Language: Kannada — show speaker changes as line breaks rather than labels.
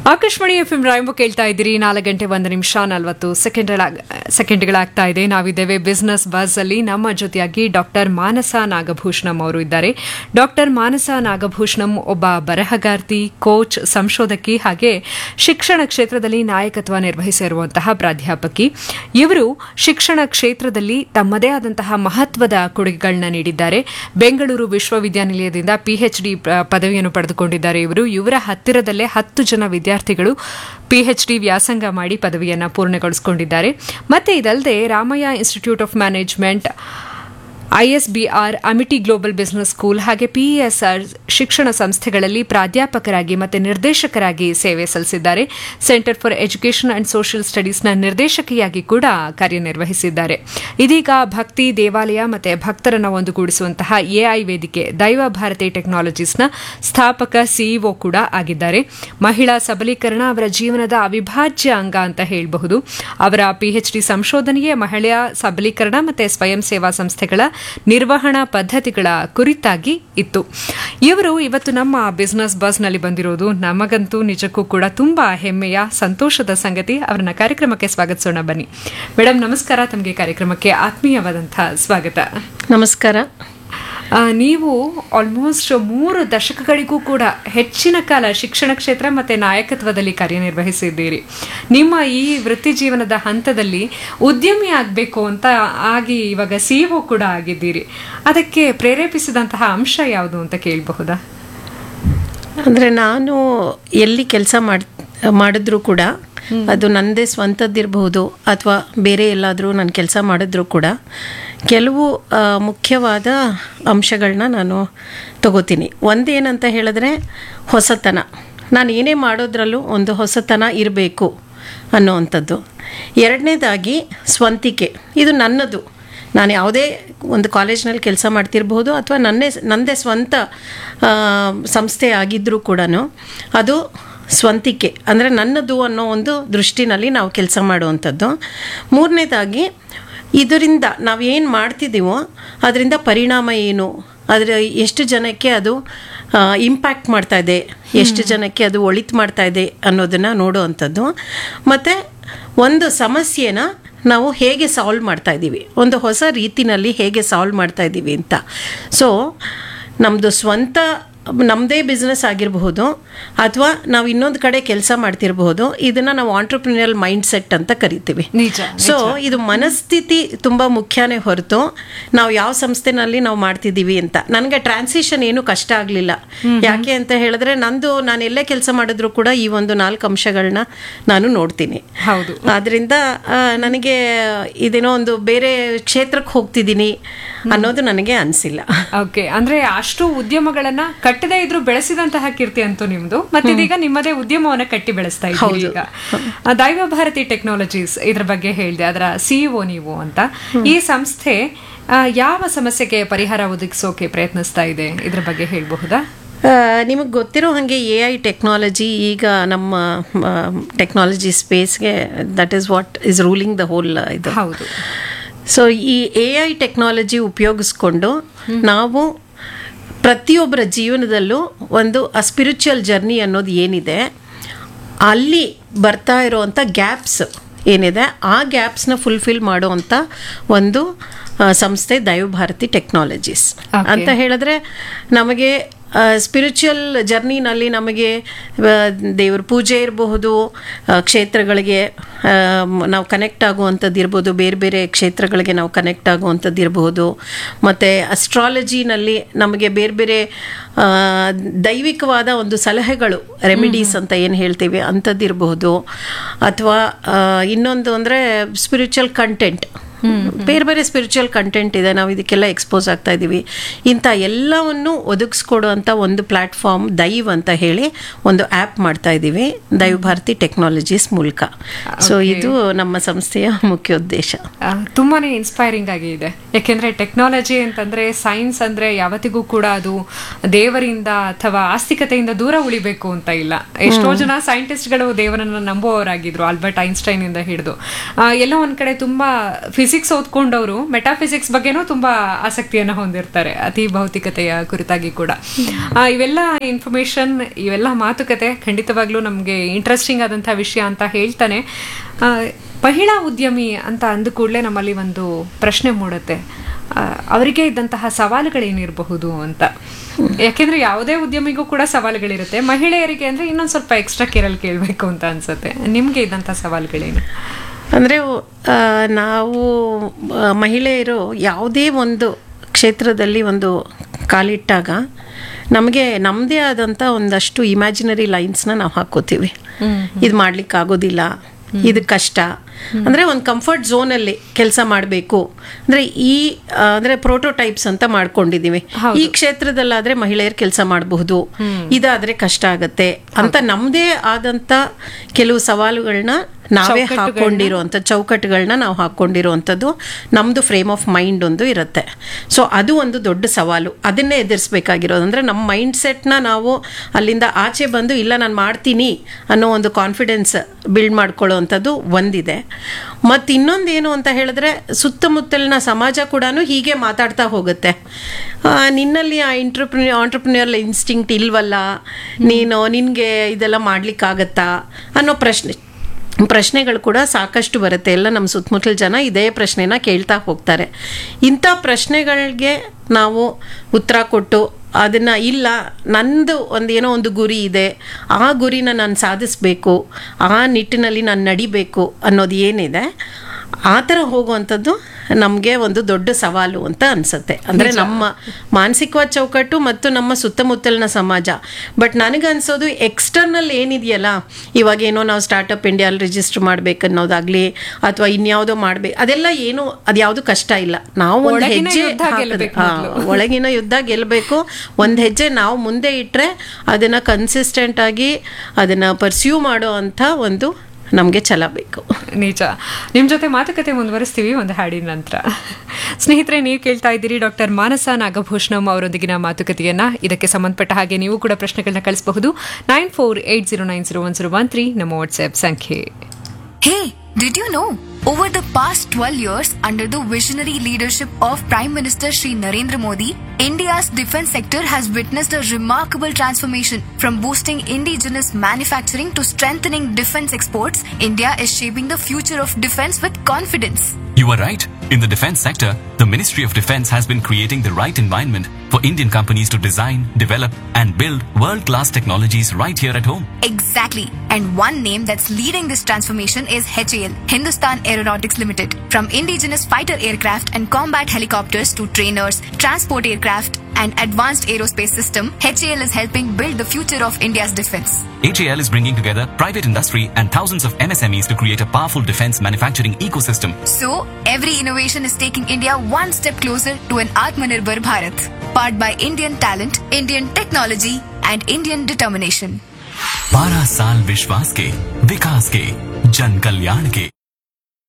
ಆಕಾಶವಾಣಿ ಎಫ್ ಎಂ ರಾಯಂಬ ಕೇಳ್ತಾ ಇದ್ದೀರಿ ನಾಲ್ಕು ಗಂಟೆ ಒಂದು ನಿಮಿಷ ನಲವತ್ತು ಸೆಕೆಂಡ್ಗಳ ಸೆಕೆಂಡ್ಗಳಾಗ್ತಾ ಇದೆ ನಾವಿದ್ದೇವೆ ಬಿಸ್ನೆಸ್ ಬಸ್ ಅಲ್ಲಿ ನಮ್ಮ ಜೊತೆಯಾಗಿ ಡಾಕ್ಟರ್ ಮಾನಸ ನಾಗಭೂಷಣಂ ಅವರು ಇದ್ದಾರೆ ಡಾಕ್ಟರ್ ಮಾನಸ ನಾಗಭೂಷಣಂ ಒಬ್ಬ ಬರಹಗಾರ್ತಿ ಕೋಚ್ ಸಂಶೋಧಕಿ ಹಾಗೆ ಶಿಕ್ಷಣ ಕ್ಷೇತ್ರದಲ್ಲಿ ನಾಯಕತ್ವ ನಿರ್ವಹಿಸಿರುವಂತಹ ಪ್ರಾಧ್ಯಾಪಕಿ ಇವರು ಶಿಕ್ಷಣ ಕ್ಷೇತ್ರದಲ್ಲಿ ತಮ್ಮದೇ ಆದಂತಹ ಮಹತ್ವದ ಕೊಡುಗೆಗಳನ್ನ ನೀಡಿದ್ದಾರೆ ಬೆಂಗಳೂರು ವಿಶ್ವವಿದ್ಯಾನಿಲಯದಿಂದ ಪಿಎಚ್ಡಿ ಪದವಿಯನ್ನು ಪಡೆದುಕೊಂಡಿದ್ದಾರೆ ಇವರು ಇವರ ಹತ್ತಿರದಲ್ಲೇ ಹತ್ತು ಜನ ವಿದ್ಯಾರ್ಥಿಗಳು ಪಿಎಚ್ಡಿ ವ್ಯಾಸಂಗ ಮಾಡಿ ಪದವಿಯನ್ನು ಪೂರ್ಣಗೊಳಿಸಿಕೊಂಡಿದ್ದಾರೆ ಮತ್ತೆ ಇದಲ್ಲದೆ Ramaiah Institute of Management ISBR Amity Global Business School ಹಾಗೆ ಪಿಇಎಸ್ಆರ್ ಶಿಕ್ಷಣ ಸಂಸ್ಥೆಗಳಲ್ಲಿ ಪ್ರಾಧ್ಯಾಪಕರಾಗಿ ಮತ್ತು ನಿರ್ದೇಶಕರಾಗಿ ಸೇವೆ ಸಲ್ಲಿಸಿದ್ದಾರೆ Centre for Education and Social ಸ್ಟಡೀಸ್ನ ನಿರ್ದೇಶಕಿಯಾಗಿ ಕೂಡ ಕಾರ್ಯನಿರ್ವಹಿಸಿದ್ದಾರೆ ಇದೀಗ ಭಕ್ತಿ ದೇವಾಲಯ ಮತ್ತು ಭಕ್ತರನ್ನು ಒಂದುಗೂಡಿಸುವಂತಹ ಎಐ ವೇದಿಕೆ ದೈವ ಭಾರತಿ ಟೆಕ್ನಾಲಜೀಸ್ನ ಸ್ಥಾಪಕ ಸಿಇಒ ಕೂಡ ಆಗಿದ್ದಾರೆ ಮಹಿಳಾ ಸಬಲೀಕರಣ ಅವರ ಜೀವನದ ಅವಿಭಾಜ್ಯ ಅಂಗ ಅಂತ ಹೇಳಬಹುದು ಅವರ ಪಿಎಚ್ಡಿ ಸಂಶೋಧನೆಯೇ ಮಹಿಳಾ ಸಬಲೀಕರಣ ಮತ್ತು ಸ್ವಯಂ ಸೇವಾ ಸಂಸ್ಥೆಗಳ ನಿರ್ವಹಣಾ ಪದ್ಧತಿಗಳ ಕುರಿತಾಗಿ ಇತ್ತು ಇವರು ಇವತ್ತು ನಮ್ಮ ಬಿಸ್ನೆಸ್ ಬಸ್ನಲ್ಲಿ ಬಂದಿರೋದು ನಮಗಂತೂ ನಿಜಕ್ಕೂ ಕೂಡ ತುಂಬಾ ಹೆಮ್ಮೆಯ ಸಂತೋಷದ ಸಂಗತಿ ಅವರನ್ನ ಕಾರ್ಯಕ್ರಮಕ್ಕೆ ಸ್ವಾಗತಿಸೋಣ ಬನ್ನಿ ಮೇಡಮ್ ನಮಸ್ಕಾರ ತಮಗೆ ಕಾರ್ಯಕ್ರಮಕ್ಕೆ ಆತ್ಮೀಯವಾದಂತಹ ಸ್ವಾಗತ
ನಮಸ್ಕಾರ
ಆ, ನೀವು ಆಲ್ಮೋಸ್ಟ್ ಮೂರು ದಶಕಗಳಿಗೂ ಕೂಡ ಹೆಚ್ಚಿನ ಕಾಲ ಶಿಕ್ಷಣ ಕ್ಷೇತ್ರ ಮತ್ತೆ ನಾಯಕತ್ವದಲ್ಲಿ ಕಾರ್ಯನಿರ್ವಹಿಸಿದ್ದೀರಿ ನಿಮ್ಮ ಈ ವೃತ್ತಿ ಜೀವನದ ಹಂತದಲ್ಲಿ ಉದ್ಯಮಿ ಆಗಬೇಕು ಅಂತ ಆಗಿ ಇವಾಗ ಸಿಇಒ ಕೂಡ ಆಗಿದ್ದೀರಿ ಅದಕ್ಕೆ ಪ್ರೇರೇಪಿಸಿದಂತಹ ಅಂಶ ಯಾವುದು ಅಂತ ಕೇಳಬಹುದಾ
ಅಂದರೆ ನಾನು ಎಲ್ಲಿ ಕೆಲಸ ಮಾಡ್ ಮಾಡಿದ್ರೂ ಕೂಡ ಅದು ನನ್ನದೇ ಸ್ವಂತದ್ದಿರಬಹುದು ಅಥವಾ ಬೇರೆ ಎಲ್ಲಾದರೂ ನಾನು ಕೆಲಸ ಮಾಡಿದ್ರೂ ಕೂಡ ಕೆಲವು ಆ, ಮುಖ್ಯವಾದ ಅಂಶಗಳನ್ನ ನಾನು ತಗೋತೀನಿ ಒಂದೇನಂತ ಹೇಳಿದ್ರೆ ಹೊಸತನ ನಾನು ಏನೇ ಮಾಡೋದ್ರಲ್ಲೂ ಒಂದು ಹೊಸತನ ಇರಬೇಕು ಅನ್ನೋವಂಥದ್ದು ಎರಡನೇದಾಗಿ ಸ್ವಂತಿಕೆ ಇದು ನನ್ನದು ನಾನು ಯಾವುದೇ ಒಂದು ಕಾಲೇಜ್ನಲ್ಲಿ ಕೆಲಸ ಮಾಡ್ತಿರ್ಬೋದು ಅಥವಾ ನನ್ನೇ ನನ್ನದೇ ಸ್ವಂತ ಆ, ಸಂಸ್ಥೆ ಆಗಿದ್ದರೂ ಕೂಡ ಅದು ಸ್ವಂತಿಕೆ ಅಂದರೆ ನನ್ನದು ಅನ್ನೋ ಒಂದು ದೃಷ್ಟಿನಲ್ಲಿ ನಾವು ಕೆಲಸ ಮಾಡುವಂಥದ್ದು ಮೂರನೇದಾಗಿ ಇದರಿಂದ ನಾವು ಏನು ಮಾಡ್ತಿದ್ದೀವೋ ಅದರಿಂದ ಪರಿಣಾಮ ಏನು ಅದರ ಎಷ್ಟು ಜನಕ್ಕೆ ಅದು ಇಂಪ್ಯಾಕ್ಟ್ ಮಾಡ್ತಾ ಇದೆ ಎಷ್ಟು ಜನಕ್ಕೆ ಅದು ಒಳಿತು ಮಾಡ್ತಾ ಇದೆ ಅನ್ನೋದನ್ನು ನೋಡುವಂಥದ್ದು ಮತ್ತು ಒಂದು ಸಮಸ್ಯೆನ ನಾವು ಹೇಗೆ ಸಾಲ್ವ್ ಮಾಡ್ತಾ ಇದ್ದೀವಿ ಒಂದು ಹೊಸ ರೀತಿನಲ್ಲಿ ಹೇಗೆ ಸಾಲ್ವ್ ಮಾಡ್ತಾ ಇದ್ದೀವಿ ಅಂತ ಸೊ ನಮ್ಮದು ಸ್ವಂತ ನಮ್ಮದೇ ಬಿಸ್ನೆಸ್ ಆಗಿರಬಹುದು ಅಥವಾ ನಾವು ಇನ್ನೊಂದು ಕಡೆ ಕೆಲಸ ಮಾಡ್ತಿರಬಹುದು ಇದನ್ನು ನಾವು ಆಂಟ್ರಪ್ರಿನಿಯಲ್ ಮೈಂಡ್ ಸೆಟ್ ಅಂತ ಕರಿತೀವಿ
ನಿಜ
ಸೊ ಇದು ಮನಸ್ಥಿತಿ ತುಂಬ ಮುಖ್ಯನೇ ಹೊರತು ನಾವು ಯಾವ ಸಂಸ್ಥೆನಲ್ಲಿ ನಾವು ಮಾಡ್ತಿದ್ದೀವಿ ಅಂತ ನನಗೆ ಟ್ರಾನ್ಸಿಷನ್ ಏನು ಕಷ್ಟ ಆಗಲಿಲ್ಲ ಯಾಕೆ ಅಂತ ಹೇಳಿದ್ರೆ ನಂದು ನಾನು ಎಲ್ಲೇ ಕೆಲಸ ಮಾಡಿದ್ರು ಕೂಡ ಈ ಒಂದು ನಾಲ್ಕು ಅಂಶಗಳನ್ನ ನಾನು ನೋಡ್ತೀನಿ
ಹೌದು
ಆದ್ರಿಂದ ಆ, ನನಗೆ ಇದೇನೋ ಒಂದು ಬೇರೆ ಕ್ಷೇತ್ರಕ್ಕೆ ಹೋಗ್ತಿದ್ದೀನಿ ಅನ್ನೋದು ನನಗೆ ಅನಿಸಿಲ್ಲ
ಓಕೆ ಅಂದ್ರೆ ಅಷ್ಟು ಉದ್ಯಮಗಳನ್ನ ಕಟ್ಟದೇ ಇದ್ರು ಬೆಳೆಸಿದಂತಹ ಕೀರ್ತಿ ಅಂತೂ ನಿಮ್ದು ಮತ್ತೆ ಇದೀಗ ನಿಮ್ಮದೇ ಉದ್ಯಮವನ್ನ ಕಟ್ಟಿ ಬೆಳೆಸ್ತಾ ಇದ್ದೀರಿ ಈಗ ಆ, ದೈವ ಭಾರತಿ ಟೆಕ್ನಾಲಜೀಸ್ ಇದ್ರ ಬಗ್ಗೆ ಹೇಳಿದೆ ಅದರ ಸಿಇಒ ನೀವು ಅಂತ ಈ ಸಂಸ್ಥೆ ಆ, ಯಾವ ಸಮಸ್ಯೆಗೆ ಪರಿಹಾರ ಒದಗಿಸೋಕೆ ಪ್ರಯತ್ನಿಸ್ತಾ ಇದೆ ಇದ್ರ ಬಗ್ಗೆ ಹೇಳಬಹುದಾ
ನಿಮಗೆ ಗೊತ್ತಿರೋ ಹಾಗೆ ಎ ಐ ಟೆಕ್ನಾಲಜಿ ಈಗ ನಮ್ಮ ಟೆಕ್ನಾಲಜಿ ಸ್ಪೇಸ್ಗೆ that is what is ruling the whole ಇದು
ಹೌದು
ಸೊ ಈ ಎ ಐ ಟೆಕ್ನಾಲಜಿ ಉಪಯೋಗಿಸ್ಕೊಂಡು ನಾವು ಪ್ರತಿಯೊಬ್ಬರ ಜೀವನದಲ್ಲೂ ಒಂದು ಆ ಸ್ಪಿರಿಚುವಲ್ ಜರ್ನಿ ಅನ್ನೋದು ಏನಿದೆ ಅಲ್ಲಿ ಬರ್ತಾ ಇರೋವಂಥ ಗ್ಯಾಪ್ಸ್ ಏನಿದೆ ಆ ಗ್ಯಾಪ್ಸ್ನ ಫುಲ್ಫಿಲ್ ಮಾಡುವಂಥ ಒಂದು ಆ, ಸಂಸ್ಥೆ ದೈವಭಾರತಿ ಟೆಕ್ನಾಲಜೀಸ್
Okay.
ಅಂತ ಹೇಳಿದ್ರೆ ನಮಗೆ ಸ್ಪಿರಿಚುವಲ್ ಜರ್ನಿನಲ್ಲಿ ನಮಗೆ ಆ, ದೇವ್ರ ಪೂಜೆ ಇರಬಹುದು ಆ, ಕ್ಷೇತ್ರಗಳಿಗೆ ಆ, ಮ್- ನಾವು ಕನೆಕ್ಟ್ ಆಗುವಂಥದ್ದು ಇರ್ಬೋದು ಬೇರೆ ಬೇರೆ ಕ್ಷೇತ್ರಗಳಿಗೆ ನಾವು ಕನೆಕ್ಟ್ ಆಗುವಂಥದ್ದು ಇರಬಹುದು ಮತ್ತು ಅಸ್ಟ್ರಾಲಜಿನಲ್ಲಿ ನಮಗೆ ಬೇರೆ ಬೇರೆ ಆ, ದೈವಿಕವಾದ ಒಂದು ಸಲಹೆಗಳು ರೆಮಿಡೀಸ್ ಅಂತ ಏನು ಹೇಳ್ತೀವಿ ಅಂಥದ್ದಿರಬಹುದು ಅಥವಾ ಇನ್ನೊಂದು ಅಂದರೆ ಸ್ಪಿರಿಚುವಲ್ ಕಂಟೆಂಟ್ ಬೇರೆ ಬೇರೆ ಸ್ಪಿರಿಚುವಲ್ ಕಂಟೆಂಟ್ ಇದೆ ನಾವು ಇದಕ್ಕೆಲ್ಲ ಎಕ್ಸ್ಪೋಸ್ ಆಗ್ತಾ ಇದ್ದೀವಿ ಇಂಥ ಎಲ್ಲವನ್ನು ಒದಗಿಸ್ಕೊಡುವಂಥ ಒಂದು ಪ್ಲ್ಯಾಟ್ಫಾರ್ಮ್ ದೈವ್ ಅಂತ ಹೇಳಿ ಒಂದು ಆ್ಯಪ್ ಮಾಡ್ತಾ ಇದ್ದೀವಿ ದೈವ್ ಭಾರತಿ ಟೆಕ್ನಾಲಜೀಸ್ ಮೂಲಕ ಸೊ ಇದು ನಮ್ಮ ಸಂಸ್ಥೆಯ ಮುಖ್ಯ ಉದ್ದೇಶ
ಆ, ತುಂಬಾನೇ ಇನ್ಸ್ಪೈರಿಂಗ್ ಆಗಿ ಇದೆ ಯಾಕೆಂದ್ರೆ ಟೆಕ್ನಾಲಜಿ ಅಂತಂದ್ರೆ ಸೈನ್ಸ್ ಅಂದ್ರೆ ಯಾವತ್ತಿಗೂ ಕೂಡ ಅದು ದೇವರಿಂದ ಅಥವಾ ಆಸ್ತಿಕತೆಯಿಂದ ದೂರ ಉಳಿಬೇಕು ಅಂತ ಇಲ್ಲ ಎಷ್ಟೋ ಜನ ಸೈಂಟಿಸ್ಟ್ಗಳು ದೇವರನ್ನ ನಂಬುವವರಾಗಿದ್ರು ಆಲ್ಬರ್ಟ್ ಐನ್ಸ್ಟೈನ್ ಇಂದ ಹಿಡಿದು ಆ, ಎಲ್ಲೋ ಒಂದ್ ಕಡೆ ತುಂಬಾ ಫಿಸಿಕ್ಸ್ ಓದ್ಕೊಂಡವರು ಮೆಟಾಫಿಸಿಕ್ಸ್ ಬಗ್ಗೆನೂ ತುಂಬಾ ಆಸಕ್ತಿಯನ್ನು ಹೊಂದಿರ್ತಾರೆ ಅತಿ ಭೌತಿಕತೆಯ ಕುರಿತಾಗಿ ಕೂಡ ಆ, ಇವೆಲ್ಲ ಇನ್ಫಾರ್ಮೇಶನ್ ಇವೆಲ್ಲ ಮಾತುಕತೆ ಖಂಡಿತವಾಗ್ಲೂ ನಮಗೆ ಇಂಟ್ರೆಸ್ಟಿಂಗ್ ಆದಂತಹ ವಿಷಯ ಅಂತ ಹೇಳ್ತಾನೆ ಆ, ಮಹಿಳಾ ಉದ್ಯಮಿ ಅಂತ ಅಂದ ಕೂಡಲೇ ನಮ್ಮಲ್ಲಿ ಒಂದು ಪ್ರಶ್ನೆ ಮೂಡುತ್ತೆ ಆ, ಅವರಿಗೆ ಇದ್ದಂತಹ ಸವಾಲುಗಳೇನಿರಬಹುದು ಅಂತ ಯಾಕೆಂದ್ರೆ ಯಾವುದೇ ಉದ್ಯಮಿಗೂ ಕೂಡ ಸವಾಲುಗಳಿರುತ್ತೆ ಮಹಿಳೆಯರಿಗೆ ಅಂದ್ರೆ ಇನ್ನೊಂದು ಸ್ವಲ್ಪ ಎಕ್ಸ್ಟ್ರಾ ಕೇರಲ್ಲಿ ಕೇಳಬೇಕು ಅಂತ ಅನ್ಸುತ್ತೆ ನಿಮ್ಗೆ ಇದ್ದಂತಹ ಸವಾಲುಗಳೇನು
ಅಂದರೆ ನಾವು ಆ, ಮಹಿಳೆಯರು ಯಾವುದೇ ಒಂದು ಕ್ಷೇತ್ರದಲ್ಲಿ ಒಂದು ಕಾಲಿಟ್ಟಾಗ ನಮಗೆ ನಮ್ಮದೇ ಆದಂಥ ಒಂದಷ್ಟು ಇಮ್ಯಾಜಿನರಿ ಲೈನ್ಸ್ನ ನಾವು ಹಾಕೋತೀವಿ ಇದು ಮಾಡ್ಲಿಕ್ಕೆ ಆಗೋದಿಲ್ಲ ಇದು ಕಷ್ಟ ಅಂದರೆ ಒಂದು ಕಂಫರ್ಟ್ ಝೋನಲ್ಲಿ ಕೆಲಸ ಮಾಡಬೇಕು ಅಂದರೆ ಈ ಆ, ಅಂದರೆ ಪ್ರೋಟೋಟೈಪ್ಸ್ ಅಂತ ಮಾಡ್ಕೊಂಡಿದ್ದೀವಿ ಈ ಕ್ಷೇತ್ರದಲ್ಲಾದರೆ ಮಹಿಳೆಯರು ಕೆಲಸ ಮಾಡಬಹುದು ಇದಾದರೆ ಕಷ್ಟ ಆಗತ್ತೆ ಅಂತ ನಮ್ಮದೇ ಆದಂಥ ಕೆಲವು ಸವಾಲುಗಳನ್ನ ನಾವೇ ಹಾಕೊಂಡಿರುವಂಥ ಚೌಕಟ್ಟುಗಳನ್ನ ನಾವು ಹಾಕೊಂಡಿರುವಂಥದ್ದು ನಮ್ಮದು ಫ್ರೇಮ್ ಆಫ್ ಮೈಂಡ್ ಒಂದು ಇರುತ್ತೆ ಸೊ ಅದು ಒಂದು ದೊಡ್ಡ ಸವಾಲು ಅದನ್ನೇ ಎದುರಿಸ್ಬೇಕಾಗಿರೋದು ಅಂದರೆ ನಮ್ಮ ಮೈಂಡ್ ಸೆಟ್ನ ನಾವು ಅಲ್ಲಿಂದ ಆಚೆ ಬಂದು ಇಲ್ಲ ನಾನು ಮಾಡ್ತೀನಿ ಅನ್ನೋ ಒಂದು ಕಾನ್ಫಿಡೆನ್ಸ್ ಬಿಲ್ಡ್ ಮಾಡ್ಕೊಳ್ಳೋವಂಥದ್ದು ಒಂದಿದೆ ಮತ್ತು ಇನ್ನೊಂದು ಏನು ಅಂತ ಹೇಳಿದ್ರೆ ಸುತ್ತಮುತ್ತಲಿನ ಸಮಾಜ ಕೂಡ ಹೀಗೆ ಮಾತಾಡ್ತಾ ಹೋಗುತ್ತೆ ಆ, ನಿನ್ನಲ್ಲಿ ಆ ಇಂಟ್ರಪ್ರಿನ್ಯೂ ಆಂಟ್ರಪ್ರಿನ್ಯೂರ್ ಇನ್ಸ್ಟಿಂಕ್ಟ್ ಇಲ್ವಲ್ಲ ನೀನು ನಿನಗೆ ಇದೆಲ್ಲ ಮಾಡ್ಲಿಕ್ಕಾಗತ್ತಾ ಅನ್ನೋ ಪ್ರಶ್ನೆ ಪ್ರಶ್ನೆಗಳು ಕೂಡ ಸಾಕಷ್ಟು ಬರುತ್ತೆ ಎಲ್ಲ ನಮ್ಮ ಸುತ್ತಮುತ್ತಲ ಜನ ಇದೇ ಪ್ರಶ್ನೆನ ಕೇಳ್ತಾ ಹೋಗ್ತಾರೆ ಇಂಥ ಪ್ರಶ್ನೆಗಳಿಗೆ ನಾವು ಉತ್ತರ ಕೊಟ್ಟು ಅದನ್ನು ಇಲ್ಲ ನಂದು ಒಂದು ಏನೋ ಒಂದು ಗುರಿ ಇದೆ ಆ ಗುರಿನ ನಾನು ಸಾಧಿಸಬೇಕು ಆ ನಿಟ್ಟಿನಲ್ಲಿ ನಾನು ನಡಿಬೇಕು ಅನ್ನೋದು ಏನಿದೆ ಆ ಥರ ಹೋಗುವಂಥದ್ದು ನಮಗೆ ಒಂದು ದೊಡ್ಡ ಸವಾಲು ಅಂತ ಅನಿಸುತ್ತೆ ಅಂದರೆ ನಮ್ಮ ಮಾನಸಿಕವಾದ ಚೌಕಟ್ಟು ಮತ್ತು ನಮ್ಮ ಸುತ್ತಮುತ್ತಲಿನ ಸಮಾಜ ಬಟ್ ನನಗನ್ಸೋದು ಎಕ್ಸ್ಟರ್ನಲ್ ಏನಿದೆಯಲ್ಲ ಇವಾಗ ಏನೋ ನಾವು ಸ್ಟಾರ್ಟಪ್ ಇಂಡಿಯಲ್ಲಿ ರಿಜಿಸ್ಟರ್ ಮಾಡ್ಬೇಕು ಅನ್ನೋದಾಗ್ಲಿ ಅಥವಾ ಇನ್ಯಾವುದೋ ಮಾಡ್ಬೇಕು ಅದೆಲ್ಲ ಏನು ಅದ್ಯಾವುದು ಕಷ್ಟ ಇಲ್ಲ ನಾವು ಒಂದು
ಒಳಗಿನ
ಹೆಜ್ಜೆ
ಯುದ್ಧ
ಹಾಕಿದ್ರೆ-
ಗೆಲ್ಬೇಕು
ಹಾ,
ಮೊದ್ಲು.
ಒಳಗಿನ ಯುದ್ಧ ಗೆಲ್ಲಬೇಕು ಒಂದು ಹೆಜ್ಜೆ ನಾವು ಮುಂದೆ ಇಟ್ಟರೆ ಅದನ್ನು ಕನ್ಸಿಸ್ಟೆಂಟ್ ಆಗಿ ಅದನ್ನು ಪರ್ಸ್ಯೂ ಮಾಡೋ ಅಂಥ ಒಂದು ನಮಗೆ ಛಲ ಬೇಕು
ನಿಜ ನಿಮ್ ಜೊತೆ ಮಾತುಕತೆ ಮುಂದುವರಿಸ್ತೀವಿ ಒಂದು ಹಾಡಿನ ನಂತರ ಸ್ನೇಹಿತರೆ ನೀವು ಕೇಳ್ತಾ ಇದ್ದೀರಿ ಡಾಕ್ಟರ್ ಮಾನಸ ನಾಗಭೂಷಣಂ ಅವರೊಂದಿಗಿನ ಮಾತುಕತೆಯನ್ನ ಇದಕ್ಕೆ ಸಂಬಂಧಪಟ್ಟ ಹಾಗೆ ನೀವು ಕೂಡ ಪ್ರಶ್ನೆಗಳನ್ನ ಕಳಿಸಬಹುದು nine four eight zero nine zero one zero one three ನಮ್ಮ ವಾಟ್ಸ್ಆಪ್ ಸಂಖ್ಯೆ
Hey, did you know? Over the past 12 years, under the visionary leadership of Prime Minister Shri Narendra Modi, India's defense sector has witnessed a remarkable transformation. From boosting indigenous manufacturing to strengthening defense exports, India is shaping the future of defense with confidence.
You are right. In the defense sector, the Ministry of Defense has been creating the right environment for Indian companies to design, develop, and build world class technologies right here at home.
Exactly. And one name that's leading this transformation is HAL, Hindustan Aeronautics Limited. From indigenous fighter aircraft and combat helicopters to trainers, transport aircraft, and advanced aerospace system, HAL is helping build the future of India's defense.
HAL is bringing together private industry and thousands of MSMEs to create a powerful defense manufacturing ecosystem.
So, every innovation is taking India one step closer to an Atmanirbhar Bharat, powered by Indian talent, Indian technology, and Indian determination.
12 साल विश्वास के विकास के जन कल्याण के